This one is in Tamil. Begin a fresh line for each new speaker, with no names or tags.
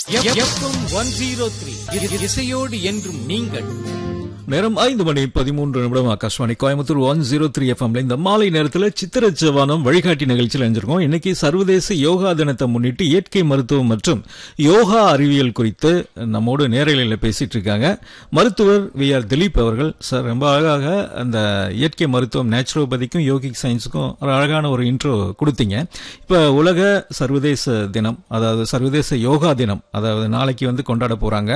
எஃப்எம் ஒன் ஜீரோ த்ரீ இசையோடு என்றும் நீங்கள்
நேரம் ஐந்து மணி பதிமூன்று நிமிடம் Akashvani Coimbatore one zero three எஃப்எம்ல இந்த மாலை நேரத்தில் சித்திர ஜவானம் வழிகாட்டி நிகழ்ச்சியில் இணைஞ்சிருக்கோம் இன்னைக்கு சர்வதேச யோகா தினத்தை முன்னிட்டு இயற்கை மருத்துவம் மற்றும் யோகா அறிவியல் குறித்து நம்மோடு நேரலையில் பேசிட்டு இருக்காங்க மருத்துவர் வி ஆர் திலீப் அவர்கள் சார் ரொம்ப அழகாக அந்த இயற்கை மருத்துவம் நேச்சுரோபதிக்கும் யோகிக் சயின்ஸுக்கும் ஒரு அழகான ஒரு இன்ட்ரோ கொடுத்தீங்க இப்போ உலக சர்வதேச தினம் அதாவது சர்வதேச யோகா தினம் அதாவது நாளைக்கு வந்து கொண்டாட போறாங்க